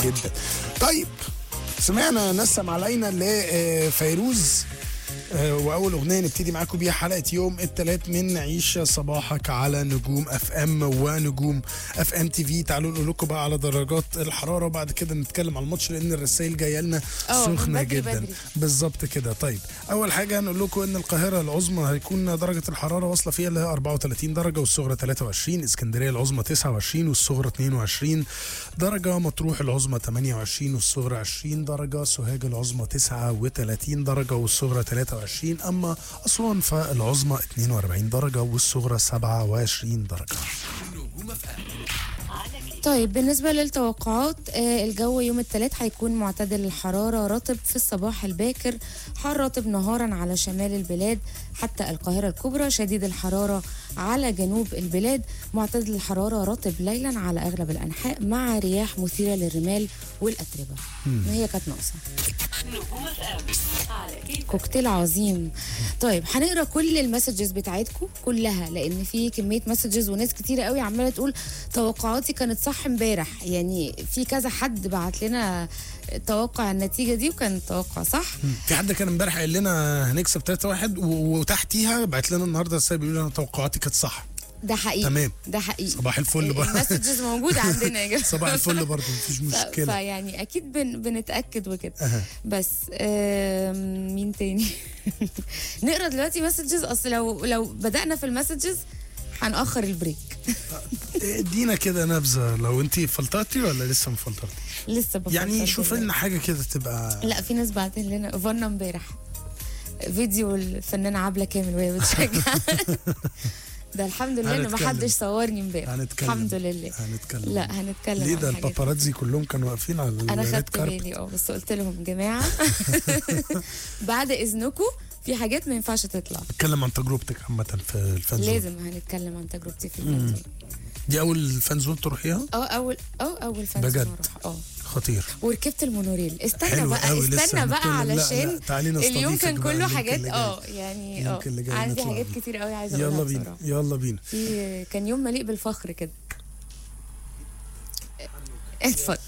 جدا طيب سمعنا نسم علينا لفيروز آه، واول اغنيه نبتدي معاكم بيها حلقه يوم الثلاث من عيش صباحك على نجوم اف ام ونجوم اف ام تي في تعالوا نقول لكم بقى على درجات الحراره وبعد كده نتكلم على الماتش لان الرسائل جايه لنا اه، من سخنه بدري جدا بدري. بالظبط كده طيب اول حاجه هنقول لكم ان القاهره العظمى هيكون درجه الحراره واصله فيها اللي هي 34 درجه والصغرى 23 اسكندريه العظمى 29 والصغرى 22 درجه مطروح العظمى 28 والصغرى 20 درجه سوهاج العظمى 39 درجه والصغرى 23 اما اسوان فالعظمى 42 درجه والصغرى 27 درجه طيب بالنسبة للتوقعات آه، الجو يوم الثلاث هيكون معتدل الحرارة رطب في الصباح الباكر حار رطب نهارا على شمال البلاد حتى القاهرة الكبرى شديد الحرارة على جنوب البلاد معتدل الحرارة رطب ليلا على أغلب الأنحاء مع رياح مثيرة للرمال والأتربة ما هي كانت ناقصة كوكتيل عظيم طيب هنقرا كل المسجز بتاعتكم كلها لان في كميه مسجز وناس كتيره قوي عماله تقول توقعاتي كانت صح امبارح يعني في كذا حد بعت لنا توقع النتيجه دي وكان توقع صح في حد كان امبارح قال لنا هنكسب 3 1 وتحتيها بعت لنا النهارده رساله بيقول لنا توقعاتي كانت صح ده حقيقي تمام. ده حقيقي صباح الفل بقى. المسجز موجوده عندنا يا جماعه صباح الفل برضه مفيش ف- مشكله فيعني اكيد بن بنتاكد وكده أها. بس آم، مين تاني نقرا دلوقتي مسجز اصل لو لو بدانا في المسجز هنأخر البريك ادينا كده نبذه لو انت فلترتي ولا لسه ما فلترتي لسه بفكر يعني شوف كده. لنا حاجه كده تبقى لا في ناس بعتين لنا فانا امبارح فيديو الفنانه عبله كامل وهي بتشجع ده الحمد لله ان ما هنتكلم. حدش صورني امبارح هنتكلم الحمد لله هنتكلم لا هنتكلم ليه عن ده حاجات الباباراتزي كلهم كانوا واقفين على انا الريد خدت كاربت. بالي اه بس قلت لهم جماعه بعد اذنكم في حاجات ما ينفعش تطلع اتكلم عن تجربتك عامه في الفان زون لازم هنتكلم عن تجربتي في الفانزون دي اول فان زون تروحيها اه اول اه اول فانزون بجد؟ اروح اه خطير وركبت المونوريل استنى حلو بقى قوي، لسه استنى بقى هنتكلم. لا، لا، علشان تعالي نستضيفك اليوم كان بقى كله اللينك حاجات اللي جاي. اه يعني اه اللينك اللي جاي عندي نطلع حاجات بيه. كتير قوي عايزه اقولها يلا بصراحه بينا يلا بينا في كان يوم مليء بالفخر كده اتفضل